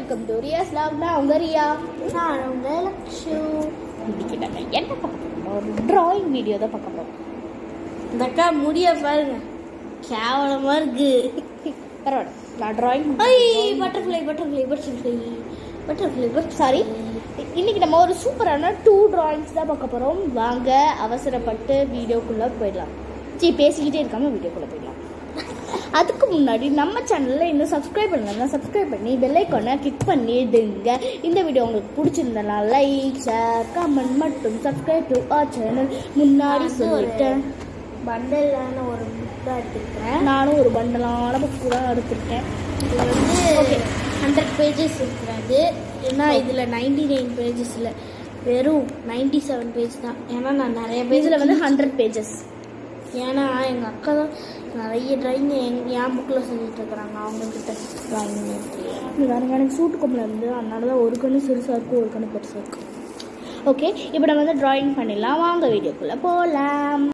Welcome to Riyaz lock நான் உங்க ரியா நான் உங்க லக்ஷு இன்னைக்கு நம்ம என்ன பார்க்க போறோம் ஒரு டிராயிங் வீடியோ தான் பார்க்க போறோம் இந்த அக்கா முடிய பாருங்க கேவலமா இருக்கு பரவாயில்ல நான் drawing I butterfly butterfly butterfly butterfly butter sorry இன்னைக்கு நம்ம ஒரு சூப்பரான டூ டிராயிங்ஸ் தான் பார்க்க போறோம் வாங்க அவசரப்பட்டு வீடியோக்குள்ள போயிடலாம் சீ பேசிக்கிட்டே இருக்காம வீடியோக்குள்ள போயிடலாம் அதுக்கு முன்னாடி நம்ம சேனல்ல இன்னும் சப்ஸ்கிரைப் பண்ணலன்னா சப்ஸ்கிரைப் பண்ணி பெல் ஐக்கானை கிளிக் பண்ணிடுங்க இந்த வீடியோ உங்களுக்கு பிடிச்சிருந்தனா லைக் ஷேர் கமெண்ட் மற்றும் சப்ஸ்கிரைப் டு ஆர் சேனல் முன்னாடி நான் வந்து ஒரு- சொல்லிட்டேன் பண்டலான ஒரு புக் தான் எடுத்திருக்கேன் நானும் ஒரு பண்டலான புக்கு தான் எடுத்திருக்கேன் இது வந்து Okay. ஹண்ட்ரட் பேஜஸ் இருக்கிறது ஏன்னா இதில் நைன்டி நைன் பேஜஸில் வெறும் நைன்டி செவன் பேஜ் தான் ஏன்னா நான் நிறைய பேஜில் இதில் வந்து ஹண்ட்ரட் பேஜஸ் ஏன்னா எங்கள் அக்கா தான் நிறைய ட்ராயிங் எங் என் புக்கில் சொல்லிட்டு இருக்கிறாங்க அவங்கக்கிட்ட ட்ராயிங் இது பாருங்க எனக்கு சூட்டு கொம்பில் இருந்து அதனால தான் ஒரு கண்ணு சிறுசாக இருக்கும் ஒரு கண்ணு பெருசாக இருக்கும் ஓகே இப்போ நம்ம வந்து டிராயிங் பண்ணிடலாம் வாங்க வீடியோக்குள்ளே போகலாம்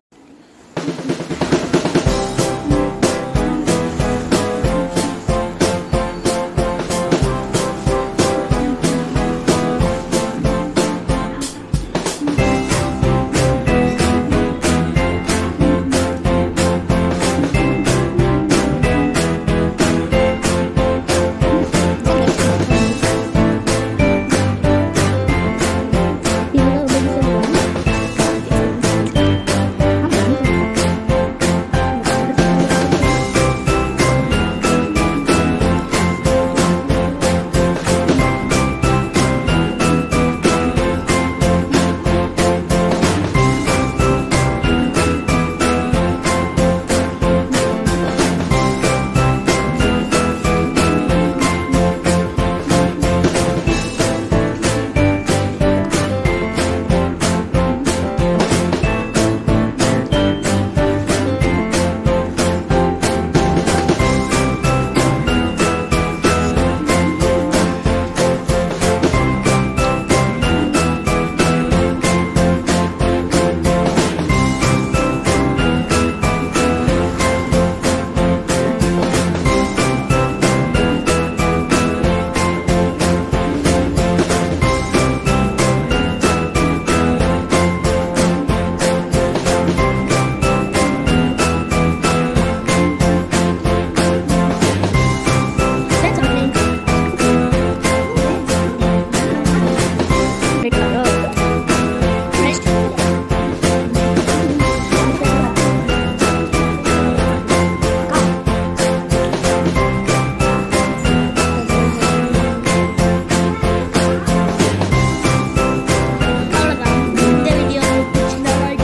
இந்த வீடியோ பிடிச்சிருந்தா லைக்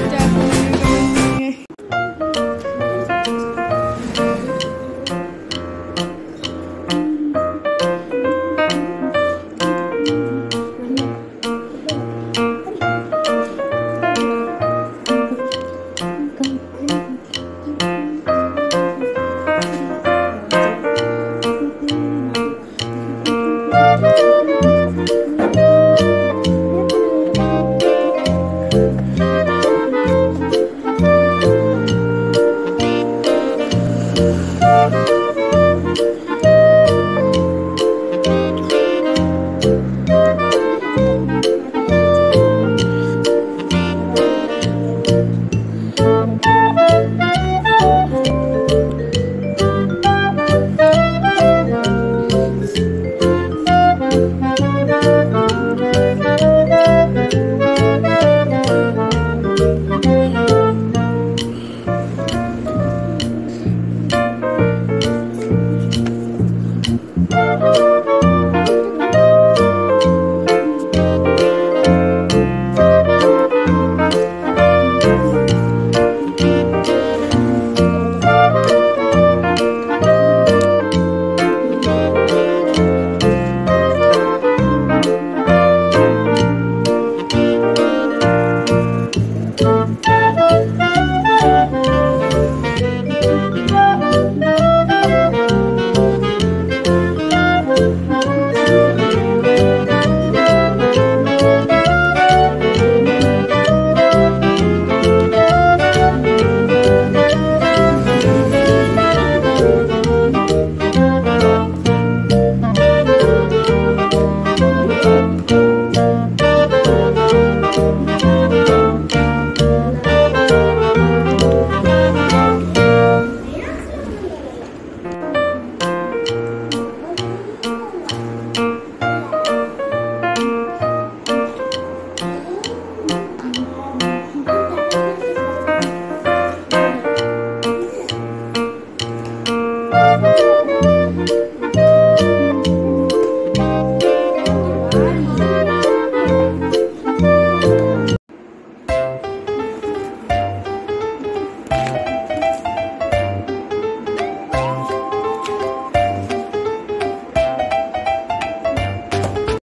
பண்ணுங்க Thank